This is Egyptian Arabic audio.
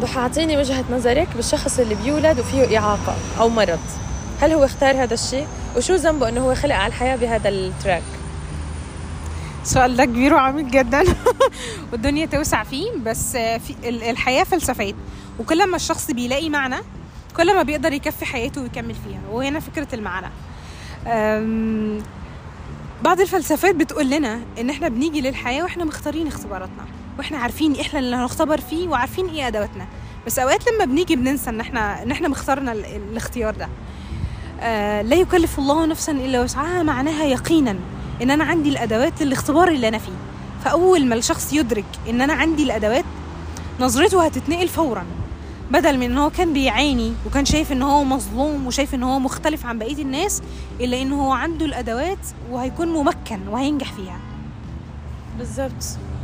ضحى اعطيني وجهة نظرك بالشخص اللي بيولد وفيه إعاقة أو مرض هل هو اختار هذا الشيء وشو ذنبه انه هو خلق على الحياة بهذا التراك السؤال ده كبير وعميق جدا والدنيا توسع فيه بس في الحياة فلسفات وكل ما الشخص بيلاقي معنى كل ما بيقدر يكفي حياته ويكمل فيها وهنا فكرة المعنى بعض الفلسفات بتقول لنا ان احنا بنيجي للحياة واحنا مختارين اختباراتنا واحنا عارفين احنا اللي هنختبر فيه وعارفين ايه ادواتنا بس اوقات لما بنيجي بننسى ان احنا ان احنا مختارنا الاختيار ده آه لا يكلف الله نفسا الا وسعها معناها يقينا ان انا عندي الادوات للاختبار اللي انا فيه فاول ما الشخص يدرك ان انا عندي الادوات نظرته هتتنقل فورا بدل من ان هو كان بيعاني وكان شايف ان هو مظلوم وشايف ان هو مختلف عن بقيه الناس الا ان هو عنده الادوات وهيكون ممكن وهينجح فيها بالظبط